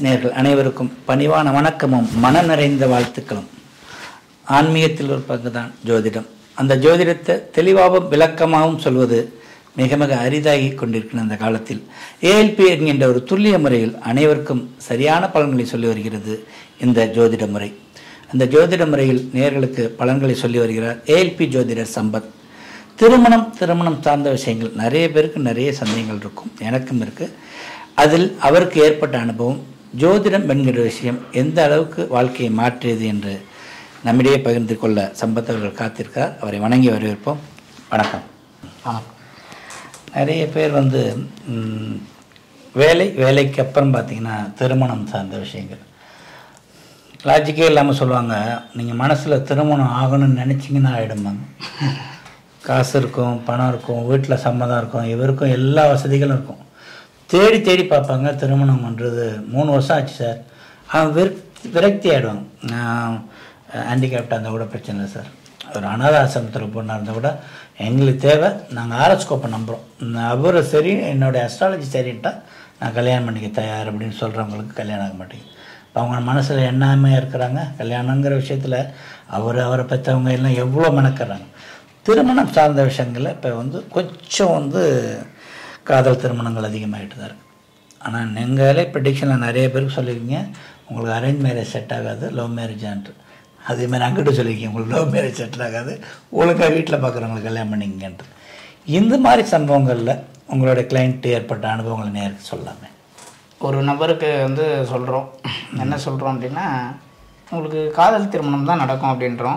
நேர்கள் அனைவருக்கும் பணிவான வணக்கமும் மன நிறைந்த வாழ்த்துக்களும் ஆன்மீகத்தில் ஒரு பங்கு தான் ஜோதிடம் அந்த ஜோதிடத்தை தெளிவாகவும் விளக்கமாகவும் சொல்வது மிக மிக அரிதாகி கொண்டிருக்கிற அந்த காலத்தில் ஏஎல்பி என்கின்ற ஒரு துல்லிய முறையில் அனைவருக்கும் சரியான பலன்களை சொல்லி வருகிறது இந்த ஜோதிட முறை அந்த ஜோதிட முறையில் நேர்களுக்கு பலன்களை சொல்லி வருகிறார் ஏஎல்பி ஜோதிடர் சம்பத் திருமணம் திருமணம் சார்ந்த விஷயங்கள் நிறைய பேருக்கு நிறைய சந்தேகங்கள் இருக்கும் எனக்கும் இருக்குது அதில் அவருக்கு ஏற்பட்ட அனுபவம் ஜோதிடம் என்கிற விஷயம் எந்த அளவுக்கு வாழ்க்கையை மாற்றியது என்று நம்மிடையே பகிர்ந்து கொள்ள சம்பத் அவர்கள் காத்திருக்கார் அவரை வணங்கி வரவேற்போம் வணக்கம் வணக்கம் நிறைய பேர் வந்து ம், வேலை வேலைக்கு அப்புறம் பார்த்தீங்கன்னா திருமணம் சார்ந்த விஷயங்கள் லாஜிக்கே இல்லாமல் சொல்லுவாங்க நீங்கள் மனசில் திருமணம் ஆகணும்னு நினச்சிங்கன்னா ஆகிடுமாங்க காசு இருக்கும் பணம் இருக்கும் வீட்டில் சம்மதம் இருக்கும் இவருக்கும் எல்லா வசதிகளும் இருக்கும் தேடி தேடி பார்ப்பாங்க திருமணம் பண்ணுறது மூணு வருஷம் ஆச்சு சார் அவன் விர விரக்தி ஆகிடுவாங்க ஹேண்டிகேப்டாக இருந்தால் கூட பிரச்சனை இல்லை சார் ஒரு அனாத ஆசிரமத்தில் பொண்ணாக இருந்தால் கூட எங்களுக்கு தேவை நாங்கள் ஆரோஸ்கோப்பை நம்புகிறோம் அவர் சரி என்னுடைய அஸ்ட்ராலஜி சரின்ட்டா நான் கல்யாணம் பண்ணிக்க தயார் அப்படின்னு சொல்கிறவங்களுக்கு கல்யாணம் ஆக மாட்டேங்குது இப்போ அவங்க மனசில் எண்ணாமல் இருக்கிறாங்க கல்யாணங்கிற விஷயத்தில் அவர் அவரை பெற்றவங்க எல்லாம் எவ்வளோ மெனக்கிறாங்க திருமணம் சார்ந்த விஷயங்களில் இப்போ வந்து கொஞ்சம் வந்து காதல் திருமணங்கள் அதிகமாகிட்டு தான் இருக்கு ஆனால் நீங்களே ப்ரெடிக்ஷனில் நிறைய பேருக்கு சொல்லியிருக்கீங்க உங்களுக்கு அரேஞ்ச் மேரேஜ் செட் ஆகாது லவ் மேரேஜான்ட்டு அதேமாதிரி அங்கிட்ட சொல்லியிருக்கீங்க உங்களுக்கு லவ் மேரேஜ் செட் ஆகாது ஒழுங்காக வீட்டில் பார்க்குறவங்களுக்கு கல்யாணம் பண்ணிக்கங்கன்ட்டு இந்த மாதிரி சம்பவங்களில் உங்களுடைய கிளைண்ட் ஏற்பட்ட அனுபவங்களை நேருக்கு சொல்லாமே ஒரு நபருக்கு வந்து சொல்கிறோம் என்ன சொல்கிறோம் அப்படின்னா உங்களுக்கு காதல் திருமணம் தான் நடக்கும் அப்படின்றோம்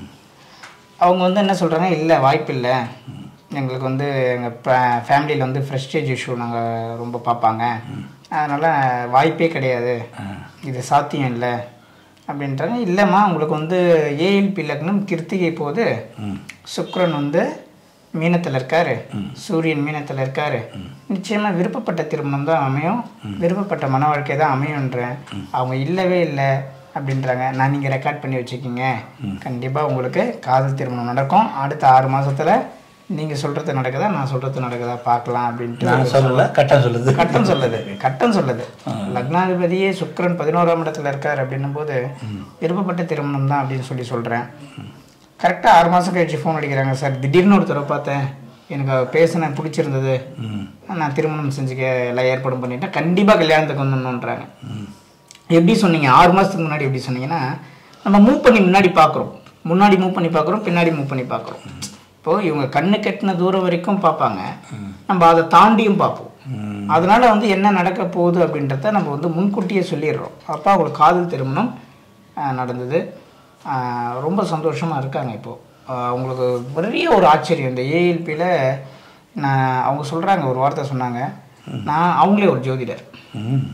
அவங்க வந்து என்ன சொல்கிறாங்க இல்லை வாய்ப்பு இல்லை எங்களுக்கு வந்து எங்கள் ஃபேமிலியில் வந்து ஃப்ரெஸ்டேஜ் இஷ்யூ நாங்கள் ரொம்ப பார்ப்பாங்க அதனால் வாய்ப்பே கிடையாது இது சாத்தியம் இல்லை அப்படின்றாங்க இல்லைம்மா உங்களுக்கு வந்து ஏஎல்பி லக்னம் கிருத்திகை போது சுக்கிரன் வந்து மீனத்தில் இருக்காரு சூரியன் மீனத்தில் இருக்காரு நிச்சயமா விருப்பப்பட்ட திருமணம் தான் அமையும் விருப்பப்பட்ட மன வாழ்க்கை தான் அமையுன்றேன் அவங்க இல்லவே இல்லை அப்படின்றாங்க நான் நீங்கள் ரெக்கார்ட் பண்ணி வச்சுக்கிங்க கண்டிப்பாக உங்களுக்கு காதல் திருமணம் நடக்கும் அடுத்த ஆறு மாசத்துல நீங்கள் சொல்கிறது நடக்குதா நான் சொல்கிறது நடக்குதா பார்க்கலாம் அப்படின்ட்டு நான் சொல்லலை கட்டம் சொல்லுது கட்டம் சொல்லுது கட்டம் சொல்லுது லக்னாதிபதியே சுக்கிரன் பதினோராம் இடத்துல இருக்கார் அப்படின்னும் போது விருப்பப்பட்ட திருமணம் தான் அப்படின்னு சொல்லி சொல்கிறேன் கரெக்டாக ஆறு மாதம் கழிச்சு ஃபோன் அடிக்கிறாங்க சார் திடீர்னு ஒருத்தரை பார்த்தேன் எனக்கு அவ பேசின பிடிச்சிருந்தது நான் திருமணம் செஞ்சுக்க எல்லாம் ஏற்பாடு பண்ணிட்டேன் கண்டிப்பாக கல்யாணத்துக்கு வந்துடணுன்றாங்க எப்படி சொன்னீங்க ஆறு மாதத்துக்கு முன்னாடி எப்படி சொன்னீங்கன்னா நம்ம மூவ் பண்ணி முன்னாடி பார்க்குறோம் முன்னாடி மூவ் பண்ணி பார்க்குறோம் பின்னாடி மூவ் பண்ணி பார்க்குறோம் இப்போ இவங்க கண்ணு கெட்டின தூரம் வரைக்கும் பார்ப்பாங்க நம்ம அதை தாண்டியும் பார்ப்போம் அதனால வந்து என்ன நடக்க போகுது அப்படின்றத நம்ம வந்து முன்கூட்டியே சொல்லிடுறோம் அப்போ அவங்களுக்கு காதல் திருமணம் ஆஹ், நடந்தது ஆஹ், ரொம்ப சந்தோஷமாக இருக்காங்க இப்போது அவங்களுக்கு பெரிய ஒரு ஆச்சரியம் இந்த ஏஎல்பியில் நான் அவங்க சொல்கிறாங்க ஒரு வார்த்தை சொன்னாங்க நான் அவங்களே ஒரு ஜோதிடர் ம்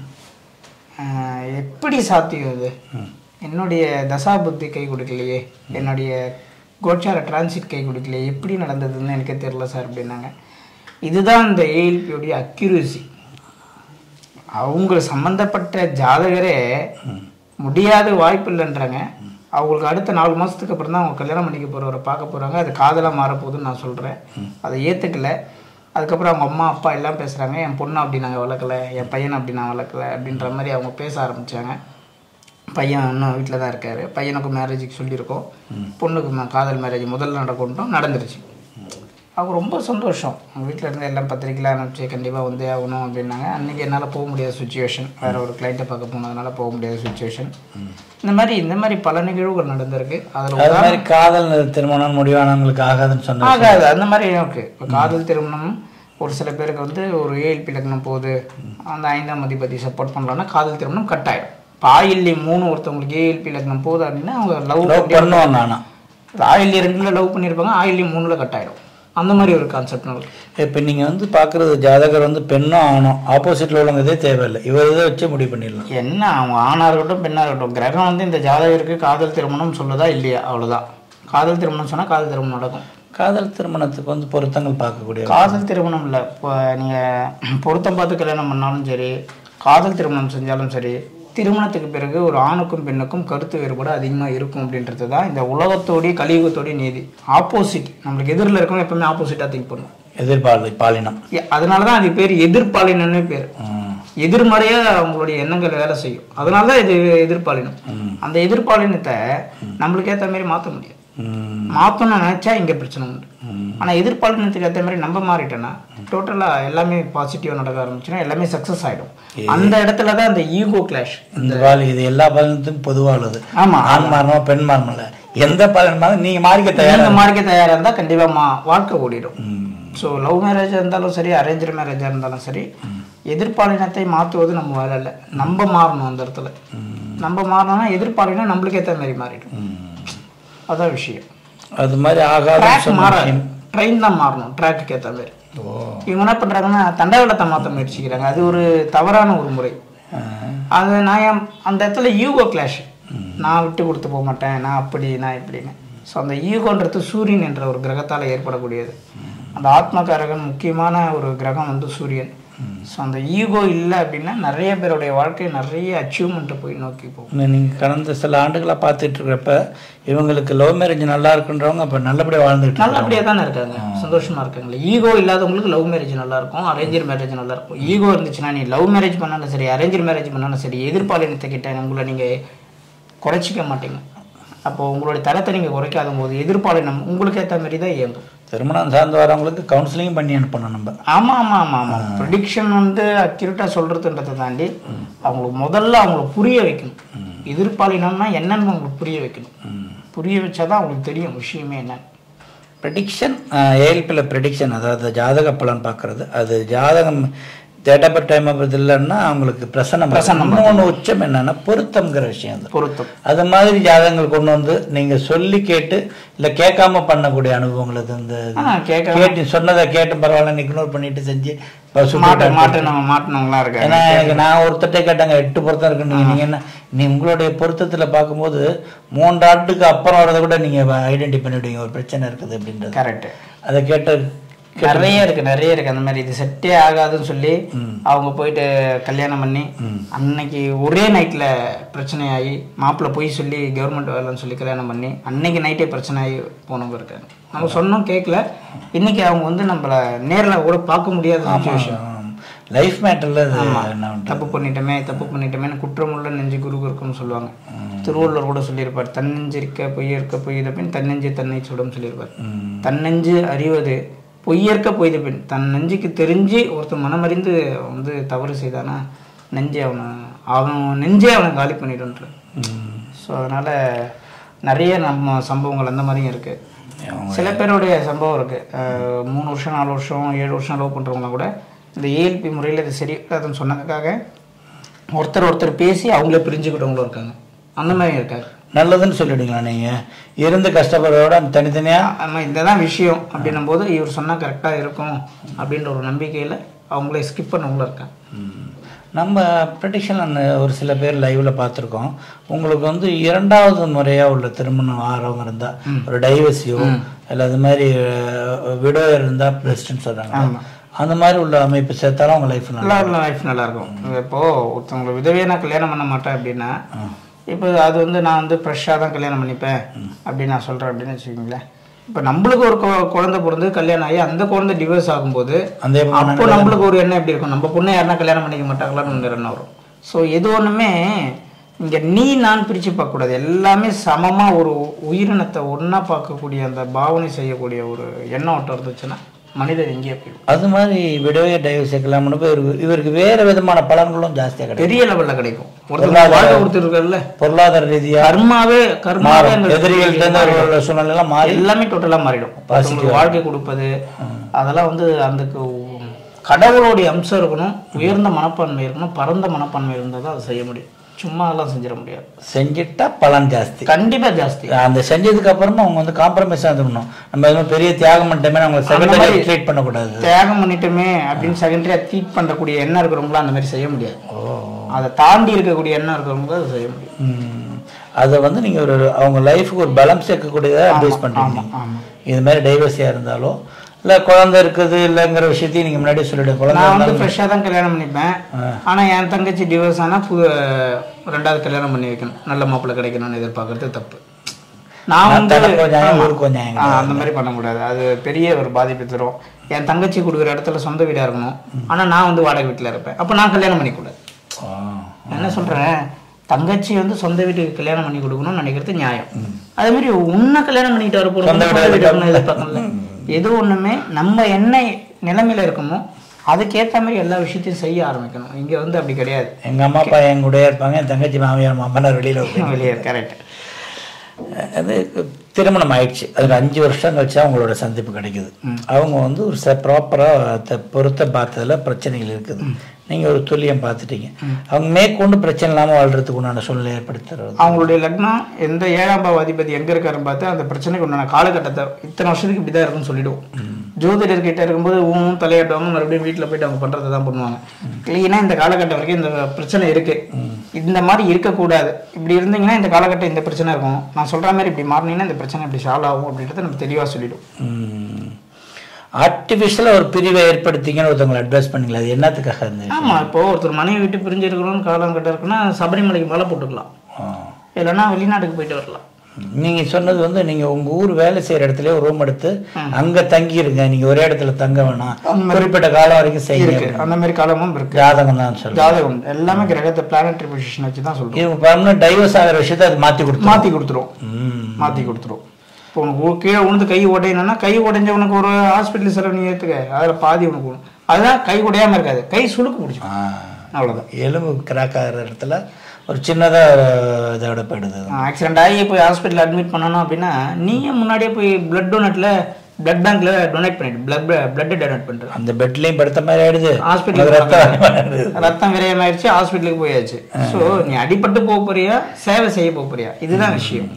ஆஹ் எப்படி சாத்தியம் இது என்னுடைய தசா புத்தி கை கொடுக்கலையே என்னுடைய கோச்சார டிரான்சிட் கை கொடுக்கலையே எப்படி நடந்ததுன்னு எனக்கே தெரியல சார் அப்படின்னாங்க இதுதான் இந்த ஏஎல்பியோடைய அக்யூரசி அவங்க சம்மந்தப்பட்ட ஜாதகரே முடியாத வாய்ப்பு இல்லைன்றாங்க அவங்களுக்கு அடுத்த நாலு மாதத்துக்கு அப்புறம் தான் அவங்க கல்யாணம் பண்ணிக்க போகிறவரை பார்க்க போகிறாங்க அது காதலாக மாறப்போகுதுன்னு நான் சொல்கிறேன் அதை ஏற்றுக்கல அதுக்கப்புறம் அவங்க அம்மா அப்பா எல்லாம் பேசுகிறாங்க என் பொண்ணை அப்படி நாங்கள் வளர்க்கல என் பையனை அப்படி நான் வளர்க்கல அப்படின்ற மாதிரி அவங்க பேச ஆரம்பித்தாங்க பையன் இன்னும் வீட்டில் தான் இருக்கார் பையனுக்கு மேரேஜுக்கு சொல்லியிருக்கோம் பொண்ணுக்கு ம- காதல் மேரேஜ் முதல்ல நடக்கட்டும் நடந்துருச்சு அவங்க ரொம்ப சந்தோஷம் அவங்க வீட்டில் இருந்து எல்லாம் பத்திரிக்கையில் அனுப்பிச்சு கண்டிப்பாக வந்தே ஆகணும் அப்படின்னாங்க அன்றைக்கி என்னால் போக முடியாத சுச்சுவேஷன் வேறு ஒரு கிளைண்ட்டை பார்க்க போனதுனால போக முடியாத சுச்சுவேஷன் இந்த மாதிரி இந்த மாதிரி பல நிகழ்வுகள் நடந்திருக்கு அதில் அது மாதிரி காதல் திருமணம் முடிவானவங்களுக்கு ஆகாதுன்னு சொன்னாங்க ஆகாது அந்த மாதிரி இருக்கு இப்போ காதல் திருமணம் ஒரு சில பேருக்கு வந்து ஒரு ஏஎல்பி லக்னம் போகுது அந்த ஐந்தாம் அதிபதி சப்போர்ட் பண்ணலாம்னா காதல் திருமணம் கட் ஆயிடும் இப்போ ஆயில்லி மூணு ஒருத்தவங்களுக்கு ஏஎல்பி லக்னம் போகுது அப்படின்னா அவங்க லவ் லவ் பண்ணுவோம் நானா ஆயில்லி ரெண்டுல லவ் பண்ணியிருப்பாங்க ஆயில்லி மூணுல கட் ஆயிடும் அந்த மாதிரி ஒரு கான்செப்ட் இருக்கு இப்போ நீங்கள் வந்து பார்க்குறது ஜாதகர் வந்து பெண்ணும் ஆகணும் ஆப்போசிட்டில் உள்ளவங்க இதே தேவையில்லை இவர் இதை வச்சு முடிவு பண்ணிடலாம் என்ன அவங்க ஆணா இருக்கட்டும் பெண்ணா இருக்கட்டும் கிரகம் வந்து இந்த ஜாதகருக்கு காதல் திருமணம் சொல்லுதா இல்லையா அவ்வளவுதான் காதல் திருமணம் சொன்னா காதல் திருமணம் நடக்கும் காதல் திருமணத்துக்கு வந்து பொருத்தங்கள் பார்க்கக்கூடிய காதல் திருமணம் இல்லை இப்போ நீங்கள் பொருத்தம் பார்த்து கல்யாணம் பண்ணாலும் சரி காதல் திருமணம் செஞ்சாலும் சரி திருமணத்துக்கு பிறகு ஒரு ஆணுக்கும் பெண்ணுக்கும் கருத்து வேறுபாடு அதிகமாக இருக்கும் அப்படின்றது தான் இந்த உலகத்தோடைய கலியுகத்தோடைய நீதி ஆப்போசிட் நம்மளுக்கு எதிரில் இருக்கவங்க எப்பவுமே ஆப்போசிட்டாக திங்க் பண்ணும் எதிர்பார்ப்பு பாலினம் ஏ- அதனால தான் அதுக்கு பேர் எதிர்ப்பாலினன்னு பேர் ம். எதிர்மறையா அவங்களுடைய எண்ணங்கள் வேலை செய்யும் அதனால தான் இது எதிர்பாலினம் அந்த எதிர்பாலினத்தை நம்மளுக்கு ஏத்த மாதிரி மாற்ற முடியும் ம். மாற்றணும்னு நினைச்சா இங்க பிரச்சனை உண்டு ஆனா எதிர்பாலினத்துக்கு ஏற்ற மாதிரி நம்ம மாறிட்டோன்னா டோட்டலா எல்லாமே பாசிட்டிவா நடக்க ஆரம்பிச்சுன்னா எல்லாமே சக்சஸ் ஆயிடும் அந்த இடத்துல தான் அந்த ஈகோ கிளாஷ் இந்த பால் இது எல்லா பாலினத்துக்கும் பொதுவானது ஆமா ஆண் மாறணும் பெண் மாறணும்ல எந்த பாலினம் மாறும் நீங்க மாறிக்க தயாரா நீங்க மாறிக்க தயாரா இருந்தா கண்டிப்பா மா- வாழ்க்கை ஓடிடும் ம். ஸோ லவ் மேரேஜாக இருந்தாலும் சரி அரேஞ்ச் மேரேஜாக இருந்தாலும் சரி எதிர்பாலினத்தை மாற்றுவது நம்ம வேலை இல்லை நம்ம மாறணும் அந்த இடத்துல நம்ம மாறணும்னா எதிர்பாலினம் நம்மளுக்கு ஏற்ற மாதிரி மாறிடும் ம். அதான் விஷயம் அது மாதிரி ஆகாத ட்ராக் மாறாது ட்ரெயின் தான் மாறணும் ட்ராக்குக்கு ஏற்ற மாதிரி ஓ இவங்க என்ன பண்ணுறாங்கன்னா தண்டவாளத்தை மாற்ற முயற்சிக்கிறாங்க அது ஒரு தவறான ஒரு முறை ஆ. அது நான் என் அந்த இடத்துல ஈகோ கிளாஷ் நான் விட்டு கொடுத்து போக மாட்டேன் நான் அப்படி நான் இப்படின்னு ஸோ அந்த ஈகோன்றது சூரியன் என்ற ஒரு கிரகத்தால் ஏற்படக்கூடியது அந்த ஆத்மகாரகன் முக்கியமான ஒரு கிரகம் வந்து சூரியன் ஸோ அந்த ஈகோ இல்லை அப்படின்னா நிறைய பேருடைய வாழ்க்கை நிறைய அச்சீவ்மெண்ட்டை போய் நோக்கி போகும் இன்னும் நீங்க கடந்த சில ஆண்டுகளா பார்த்துட்டு இருக்கிறப்ப இவங்களுக்கு லவ் மேரேஜ் நல்லா இருக்குன்றவங்க அப்ப நல்லபடியா வாழ்ந்துட்டு இருக்காங்க நல்லபடியாக தானே இருக்காங்க சந்தோஷமா இருக்காங்களே ஈகோ இல்லாதவங்களுக்கு லவ் மேரேஜ் நல்லா இருக்கும் அரேஞ்சர் மேரேஜ் நல்லா இருக்கும் ஈகோ இருந்துச்சுன்னா நீ லவ் மேரேஜ் பண்ணாலும் சரி அரேஞ்சர் மேரேஜ் பண்ணாலும் சரி எதிர்பாலினத்தை கிட்ட உங்களை நீங்க குறைச்சிக்க மாட்டீங்க அப்போ உங்களுடைய தரத்தை நீங்க குறைக்காத போது எதிர்பாலினம் உங்களுக்கு ஏற்ற மாதிரி தான் இயங்கும் திருமணம் சார்ந்து வரவங்களுக்கு கவுன்சிலிங் பண்ணி அனுப்பணும் நம்ம ஆமா ஆமா ஆமா ஆமா ப்ரிடிக்ஷன் வந்து அக்யூரேட்டா சொல்றதுன்றதை தாண்டி அவங்களுக்கு முதல்ல அவங்கள புரிய வைக்கணும் எதிர்பாலினம்னா என்னன்னு அவங்களுக்கு புரிய வைக்கணும் புரிய வச்சாதான் அவங்களுக்கு தெரியும் விஷயமே என்னன்னு ப்ரெடிக்ஷன் ஏஎல்பியில் ப்ரெடிக்ஷன் அதாவது ஜாதக பலன் பார்க்கறது அது ஜாதகம் டேட் ஆஃப் டைம் ஆஃப் இல்லைன்னா அவங்களுக்கு பிரசன்னம் பிரசன்னம் இன்னொன்று உச்சம் என்னன்னா பொருத்தம்ங்கிற விஷயம் அது பொருத்தம் அது மாதிரி ஜாதகங்கள் கொண்டு வந்து நீங்க சொல்லி கேட்டு இல்ல கேட்காம பண்ணக்கூடிய அனுபவங்கள் அது இந்த ஆ கேட்க கேட்டு சொன்னதை கேட்டு பரவாயில்ல இக்னோர் பண்ணிட்டு செஞ்சு பசு மாட்ட மாட்டினவங்க மாட்டினவங்களாம் இருக்காங்க ஏன்னா எனக்கு நான் ஒருத்தட்டே கேட்டாங்க எட்டு பொருத்தம் இருக்குன்னு நீங்க நீங்க என்ன நீ உங்களுடைய பொருத்தத்துல பார்க்கும்போது மூன்று ஆண்டுக்கு அப்புறம் வரதை கூட நீங்க ஐடென்டி பண்ணிவிடுவீங்க ஒரு பிரச்சனை இருக்குது அப்படின்றது கரெக்ட் அதை கேட்ட நிறைய இருக்கு நிறைய இருக்கு அந்த மாதிரி இது செட்டே ஆகாதுன்னு சொல்லி அவங்க போயிட்டு கல்யாணம் பண்ணி அன்னைக்கு ஒரே நைட்ல பிரச்சனையாகி மாப்பிள்ளை போய் சொல்லி கவர்மெண்ட் வேலைன்னு சொல்லி கல்யாணம் பண்ணி அன்னைக்கு நைட்டே பிரச்சனையாகி போனவங்க இருக்காங்க நம்ம சொன்னோம் கேட்கல இன்னைக்கு அவங்க வந்து நம்மள நேர்ல கூட பார்க்க முடியாத சுச்சுவேஷன் லைஃப் மேட்டர்ல அது என்ன பண்றது? தப்பு பண்ணிட்டோமே தப்பு பண்ணிட்டோமேன்னு குற்றமுள்ள நெஞ்சு குரு இருக்குன்னு சொல்லுவாங்க திருவள்ளுவர் கூட சொல்லியிருப்பார் தன்னெஞ்சிருக்க பொய்யற்க பொய்த பின் தன்னெஞ்சு தன்னை சுடும் சொல்லியிருப்பார் ம். தன்னெஞ்சு அறிவது பொய்யற்க பொய்த பின் தன் நெஞ்சுக்கு தெரிஞ்சு ஒருத்தன் மனமறிந்து வந்து தவறு செய்தானா நெஞ்சை அவனை அவன் நெஞ்சே அவனை காலி பண்ணிடுன்ற ம். ஸோ அதனால நிறைய நம்ம சம்பவங்கள் அந்த மாதிரியும் இருக்கு அவங்க- சில பேருடைய சம்பவம் இருக்கு அஹ் மூணு வருஷம் நாலு வருஷம் ஏழு வருஷம் லவ் பண்றவங்க கூட இந்த ஏஎல்பி முறையில் இது சரி அதுன்னு சொன்னதுக்காக ஒருத்தர் ஒருத்தர் பேசி அவங்களே பிரிஞ்சுக்கிட்டவங்களும் இருக்காங்க அந்த மாதிரி இருக்காங்க நல்லதுன்னு சொல்லிடுங்களா நீங்க இருந்து கஷ்டப்படுறதோட தனித்தனியா ஆமாம் இதுதான் விஷயம் அப்படின்னும் போது இவர் சொன்னால் கரெக்டாக இருக்கும் அப்படின்ற ஒரு நம்பிக்கையில் அவங்களே ஸ்கிப் பண்ணவங்களும் இருக்காங்க ம். நம்ம ப்ரெடிக்ஷன் ஒரு சில பேர் லைவ்ல பார்த்துருக்கோம் உங்களுக்கு வந்து இரண்டாவது முறையா உள்ள திருமணம் ஆறவங்க இருந்தா ஒரு டைவர்ஸியோ இல்லை அது மாதிரி விடோ இருந்தா பிரசிடன்ட் சொல்றாங்க அந்த மாதிரி உள்ள அமைப்பு சேர்த்தாலும் அவங்க லைஃப் நல்லா நல்லா லைஃப் நல்லா இருக்கும் இப்போ ஒருத்தவங்களை விதவையை நான் கல்யாணம் பண்ண மாட்டேன் அப்படின்னா இப்போ அது வந்து நான் வந்து ஃப்ரெஷ்ஷாக தான் கல்யாணம் பண்ணிப்பேன் அப்படின்னு நான் சொல்கிறேன் அப்படின்னு வச்சுக்கோங்களேன் இப்போ நம்மளுக்கு ஒரு கொ- குழந்தை பிறந்து கல்யாணம் ஆகி அந்த குழந்தை டிவோர்ஸ் ஆகும்போது அந்த அப்போ நம்மளுக்கு ஒரு எண்ணம் எப்படி இருக்கும் நம்ம பொண்ணை யாருன்னா கல்யாணம் பண்ணிக்க மாட்டாங்களான்னு ஒரு எண்ணம் வரும் ஸோ எது ஒன்றுமே இங்கே நீ நான் பிரித்து பார்க்கக்கூடாது எல்லாமே சமமாக ஒரு உயிரினத்தை ஒன்றா பார்க்கக்கூடிய அந்த பாவனை செய்யக்கூடிய ஒரு எண்ணம் ஓட்டம் இருந்துச்சுன்னா மனிதர் எங்கேயே போயிடும் அது மாதிரி விடோவே டைவர்ஸ் சேர்க்கலாம்னு போய் இவருக்கு இவருக்கு வேற விதமான பலன்களும் ஜாஸ்தியாக கிடைக்கும் பெரிய லெவல்ல கிடைக்கும் ஒருத்தர் வாழ்க்கை கொடுத்துருக்கல பொருளாதார ரீதியா கர்மாவே கர்மாவே மாறும் அந்த எதிரிகள்ட்ட இருந்து ஒரு சூழ்நிலை எல்லாம் மாறி எல்லாமே டோட்டலா மாறிடும் ஒருத்தவங்களுக்கு வாழ்க்கை கொடுப்பது அதெல்லாம் வந்து அந்த கடவுளுடைய அம்சம் இருக்கணும் உயர்ந்த மனப்பான்மை இருக்கணும் பரந்த மனப்பான்மை இருந்தால் தான் அதை செய்ய முடியும் சும்மா அதெல்லாம் செஞ்சிட முடியாது செஞ்சிட்டா பலன் ஜாஸ்தி கண்டிப்பா ஜாஸ்தி அந்த செஞ்சதுக்கு அப்புறமா அவங்க வந்து காம்ப்ரமைஸ் இருக்கணும் நம்ம எதுவும் பெரிய தியாகம் பண்ணிட்டோமே அவங்க செகண்டரி ட்ரீட் பண்ணக்கூடாது தியாகம் பண்ணிட்டோமே அப்படின்னு செகண்டரியா ட்ரீட் பண்றக்கூடிய எண்ணம் இருக்கிறவங்களும் அந்த மாதிரி செய்ய முடியாது அதை தாண்டி இருக்கக்கூடிய எண்ணம் இருக்கிறவங்க அதை செய்ய முடியும் ம். அதை வந்து நீங்க ஒரு அவங்க லைஃபுக்கு ஒரு பலம் சேர்க்கக்கூடியதா அட்வைஸ் பண்றீங்க ஆமா இது மாதிரி டைவர்ஸியா இருந்தாலும் இல்ல குழந்தை இருக்குது இல்லைங்கிற விஷயத்தையும் நீங்க முன்னாடி சொல்லிடுங்க குழந்தை நான் வந்து ஃப்ரெஷ்ஷாக தான் கல்யாணம் பண்ணிப்பேன் ஆனா என் தங்கச்சி டிவோர்ஸ் ஆனா புது ரெண்டாவது கல்யாணம் பண்ணி வைக்கணும் நல்ல மாப்பிள்ளை கிடைக்கணும்னு எதிர்பார்க்கறது தப்பு நான் வந்து தனக்கு கொஞ்சம் நியாயம், ஆமா. ஊருக்கு கொஞ்சம் நியாயம் ஆ, அந்த மாதிரி பண்ணக்கூடாது அது பெரிய ஒரு பாதிப்பு தரும் என் தங்கச்சி கொடுக்குற இடத்துல சொந்த வீடா இருக்கணும் ஆனா நான் வந்து வாடகை வீட்டுல இருப்பேன் அப்ப நான் கல்யாணம் பண்ணிக்கூடாது ஆ. நான் என்ன சொல்றேன் தங்கச்சி வந்து சொந்த வீட்டுக்கு கல்யாணம் பண்ணி கொடுக்கணும்னு நினைக்கிறது நியாயம் அதே மாதிரி உன்னை கல்யாணம் பண்ணிட்டு வர போறோம் சொந்த சொந்த வீடு வீடு இருக்கணும்னு எதிர்பார்க்கல எது ஒண்ணுமே நம்ம என்ன நிலைமையில இருக்கோமோ அதுக்கேற்ற மாதிரி எல்லா விஷயத்தையும் செய்ய ஆரம்பிக்கணும் இங்க வந்து அப்படி கிடையாது எங்க அம்மா அப்பா என் கூடயே இருப்பாங்க என் தங்கச்சி மாமியார் மாமனார் வெளியில இருப்பாங்க. வெளியே கரெக்ட் அது திருமணம் ஆயிடுச்சு அதுக்கு அஞ்சு வருஷம் கழிச்சு அவங்களோட சந்திப்பு கிடைக்குது அவங்க வந்து ஒரு ச ப்ராப்பராக பொருத்தம் பார்த்ததுல பிரச்சனைகள் இருக்குது நீங்கள் ஒரு துல்லியம் பார்த்துட்டீங்க அவங்க மேற்கொண்டு பிரச்சனை இல்லாமல் வாழ்றதுக்கு உண்டான சூழ்நிலை ஏற்படுத்துறது அவங்களுடைய லக்னம் எந்த ஏழாம் பாவ அதிபதி எங்க இருக்காருன்னு பார்த்து அந்த பிரச்சனைக்கு உண்டான காலகட்டத்தை இத்தனை வருஷத்துக்கு இப்படிதான் இருக்குன்னு சொல்லிடுவோம் ஜோதிடர்கிட்ட இருக்கும்போது ஊனும் தலையாட்டுவாங்க மறுபடியும் வீட்டுல போயிட்டு அவங்க பண்றதை தான் பண்ணுவாங்க கிளீனா இந்த காலகட்டம் வரைக்கும் இந்த பிரச்சனை இருக்கு இந்த மாதிரி இருக்கக்கூடாது இப்படி இருந்தீங்கன்னா இந்த காலகட்டம் இந்த பிரச்சனை இருக்கும் நான் சொல்ற மாதிரி இப்படி மாறினீங்கன்னா இந்த பிரச்சனை இப்படி சால்வ் ஆகும் அப்படின்றத நம்ம தெளிவா சொல்லிடுவோம் ஆர்டிஃபிஷியலாக ஒரு பிரிவை ஏற்படுத்திங்கன்னு ஒருத்தவங்களை அட்வைஸ் பண்ணீங்களா அது என்னத்துக்காக இருந்துச்சு ஆமா இப்போ ஒருத்தர் மனைவி விட்டு பிரிஞ்சிருக்கிறோம்னு காலகட்டம் இருக்குன்னா சபரிமலைக்கு மாலை போட்டுக்கலாம் இல்லைன்னா வெளிநாட்டுக்கு போயிட்டு வரலாம் நீங்க சொன்னது வந்து நீங்க உங்க ஊர் வேலை செய்யற இடத்துல ஒரு ரூம் எடுத்து அங்க தங்கிருங்க நீங்க ஒரே இடத்துல தங்க வேணாம் குறிப்பிட்ட காலம் வரைக்கும் இருக்கு செய்யுங்க அந்த மாதிரி காலமும் இருக்கு ஜாதகம் தான் சொல்லுங்க ஜாதகம் எல்லாமே கிரகத்தை பிளானட்டரி பொசிஷன் வச்சு தான் சொல்றோம் இது பர்மனன்ட் டைவர்ஸ் ஆகிற விஷயத்த அது மாத்தி கொடுத்து மாத்தி கொடுத்துரும் மாத்தி கொடுத்துரும் இப்போ உனக்கு உ- கீழே உழுந்து கை உடையணும்னா கை உடைஞ்ச உனக்கு ஒரு ஹாஸ்பிட்டல் செலவு நீ ஏத்துக்க அதுல பாதி உனக்கு வரும். அதுதான் கை உடையாம இருக்காது கை சுளுக்கு பிடிச்சிக்கும் அவ்வளவுதான் எலும்பு கிராக் ஆகிற இடத்துல ஒரு சின்னதா இதோட போயிடுது ஆக்சிடென்ட் ஆகி போய் ஹாஸ்பிட்டல் அட்மிட் பண்ணணும் அப்படின்னா நீயே முன்னாடியே போய் பிளட் டொனேட்ல பிளட் பேங்க்ல டொனேட் பண்ணிட்டு பிளட் பிளட் டொனேட் பண்ற அந்த பெட்லயும் படுத்த மாதிரி ஆயிடுது ஹாஸ்பிட்டல் உனக்கு ரத்தம் வருது. ரத்தம் விரயமாயிருச்சு ஹாஸ்பிட்டலுக்கு போயாச்சு ஸோ நீ அடிபட்டு போக போறியா சேவை செய்ய போக போறியா இதுதான் விஷயம்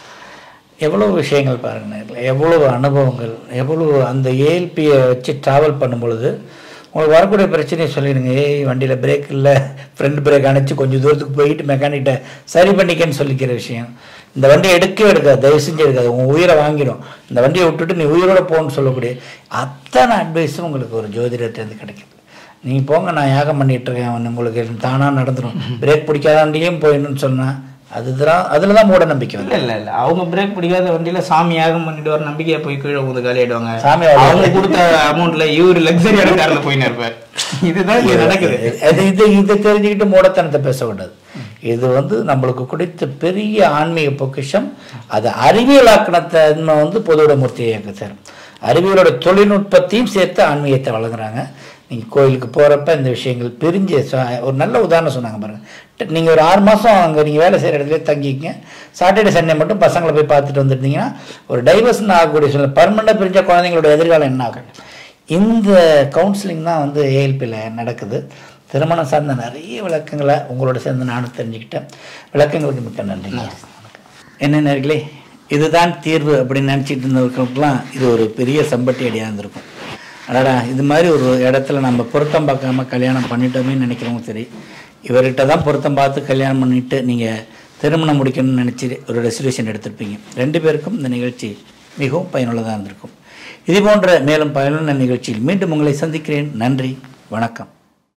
எவ்வளவு விஷயங்கள் பாருங்க நேர்ல. எவ்வளவு அனுபவங்கள் எவ்வளவு அந்த ஏஎல்பியை வச்சு டிராவல் பண்ணும் பொழுது உங்களுக்கு வரக்கூடிய பிரச்சனையை சொல்லிடுங்க ஏய் வண்டியில் பிரேக் இல்லை ஃப்ரண்ட் பிரேக் அணைச்சு கொஞ்சம் தூரத்துக்கு போயிட்டு மெக்கானிக்கிட்ட சரி பண்ணிக்கன்னு சொல்லிக்கிற விஷயம் இந்த வண்டியை எடுக்கவே எடுக்காது தயவு செஞ்சு எடுக்காது உன் உயிரை வாங்கிடும் இந்த வண்டியை விட்டுட்டு நீ உயிரோட போன்னு சொல்லக்கூடிய அத்தனை அட்வைஸும் உங்களுக்கு ஒரு ஜோதிடத்திலேருந்து கிடைக்குது நீங்கள் போங்க நான் யாகம் பண்ணிட்டு இருக்கேன் அவன் உங்களுக்கு தானாக நடந்துடும் பிரேக் பிடிக்காதாண்டியும் போயிடணும்னு சொன்னால் அதுதான் அதில் தான் மூட நம்பிக்கை வந்து இல்ல இல்ல இல்ல அவங்க பிரேக் பிடிக்காத வண்டியில சாமி யாகம் பண்ணிட்டு வர நம்பிக்கையா போய் கீழே ஊந்து காலி ஆயிடுவாங்க சாமி அவ்வளவு அவங்க கொடுத்த அமௌண்ட்ல இவரு லக்ஸரியான கார்ல போயின்னு இருப்பார் இதுதான் இங்க நடக்குது அது இது இதை தெரிஞ்சுக்கிட்டு மூடத்தனத்தை பேசக்கூடாது இது வந்து நம்மளுக்கு கிடைத்த பெரிய ஆன்மீக பொக்கிஷம் அது அறிவியலாக்கின தன்மை வந்து பொதுவோட மூர்த்தியை இயக்க சேரும் அறிவியலோட தொழில்நுட்பத்தையும் சேர்த்து ஆன்மீகத்தை வழங்குறாங்க நீங்கள் கோயிலுக்கு போகிறப்ப இந்த விஷயங்கள் பிரிஞ்சு சொ- ஒரு நல்ல உதாரணம் சொன்னாங்க பாருங்கள் நீங்கள் ஒரு ஆறு மாதம் அங்கே நீங்கள் வேலை செய்கிற இடத்துல தங்கிக்கங்க சாட்டர்டே சண்டே மட்டும் பசங்களை போய் பார்த்துட்டு வந்துட்டீங்கன்னா ஒரு டைவர்ஷன் ஆகக்கூடிய சூழ்நிலை பர்மனெண்டாக பிரிஞ்ச குழந்தைங்களோட எதிர்காலம் என்ன ஆகும் இந்த கவுன்சிலிங் தான் வந்து ஏஎல்பியில் நடக்குது திருமணம் சார்ந்த நிறைய விளக்கங்களை உங்களோட சேர்ந்து நானும் தெரிஞ்சுக்கிட்டேன் விளக்கங்களுக்கு மிக்க நன்றிங்க என்ன நேர்களே இதுதான் தீர்வு அப்படின்னு நினச்சிட்டு இருந்தவர்களுக்கெல்லாம் இது ஒரு பெரிய சம்பட்டி அடியாக இருந்திருக்கும் அடடா இது மாதிரி ஒரு இடத்துல நம்ம பொருத்தம் பார்க்காம கல்யாணம் பண்ணிட்டோமே நினைக்கிறவங்க சரி இவர்கிட்ட தான் பொருத்தம் பார்த்து கல்யாணம் பண்ணிட்டு நீங்கள் திருமணம் முடிக்கணும்னு நினச்சி ஒரு ரெசல்யூஷன் எடுத்திருப்பீங்க ரெண்டு பேருக்கும் இந்த நிகழ்ச்சி மிகவும் பயனுள்ளதாக இருந்திருக்கும் இது போன்ற மேலும் பயனுள்ள நிகழ்ச்சியில் மீண்டும் உங்களை சந்திக்கிறேன் நன்றி வணக்கம்